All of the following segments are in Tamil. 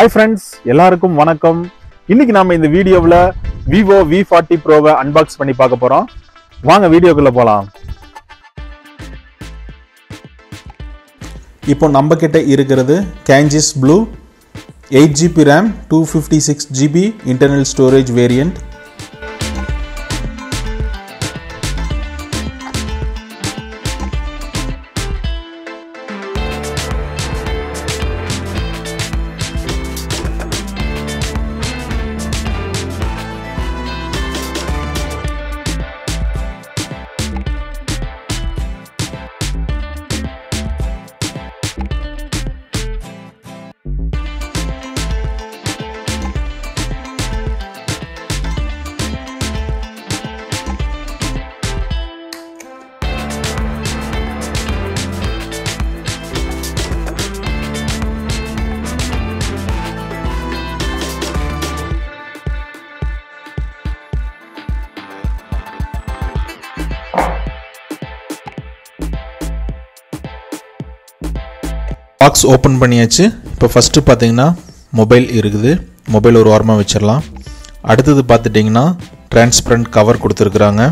ஹாய் ஃப்ரெண்ட்ஸ் எல்லாருக்கும் வணக்கம் இன்னைக்கு நாம இந்த வீடியோவில் விவோ வி ஃபார்ட்டி ப்ரோவை அன்பாக்ஸ் பண்ணி பார்க்க போறோம் வாங்க வீடியோக்குள்ள போலாம் இப்போ நம்ம கிட்ட இருக்கிறது Ganges blue eight GB RAM two fifty six GB internal storage variant box open பண்ணியாச்சு இப்போ ஃபஸ்ட்டு பார்த்தீங்கன்னா மொபைல் இருக்குது மொபைல் ஒரு வாரமாக வச்சிடலாம் அடுத்தது பார்த்துட்டிங்கன்னா டிரான்ஸ்பரண்ட் கவர் கொடுத்துருக்குறாங்க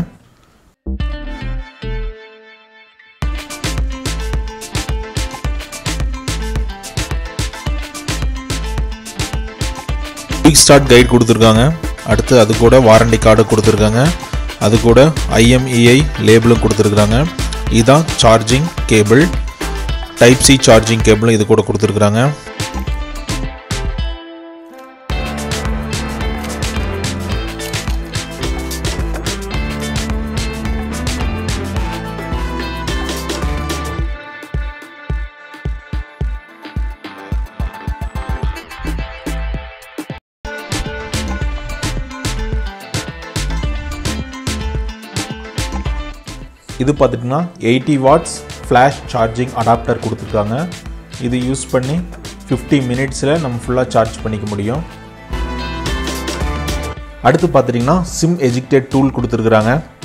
குயிக் ஸ்டார்ட் கைட் கொடுத்துருக்காங்க அடுத்து அது கூட வாரண்டி கார்டு கொடுத்துருக்காங்க அது கூட ஐஎம்இஐ லேபிளும் கொடுத்துருக்குறாங்க இதுதான் charging cable type C charging கேபிளும் இது கூட கொடுத்துருக்குறாங்க இது பார்த்துட்டிங்கன்னா eighty watts flash charging adapter கொடுத்துருக்காங்க இது யூஸ் பண்ணி ஃபிஃப்டி மினிட்ஸில் நம்ம ஃபுல்லாக சார்ஜ் பண்ணிக்க முடியும் அடுத்து பார்த்துட்டிங்கன்னா சிம் எஜிக்டட் டூல் கொடுத்துருக்குறாங்க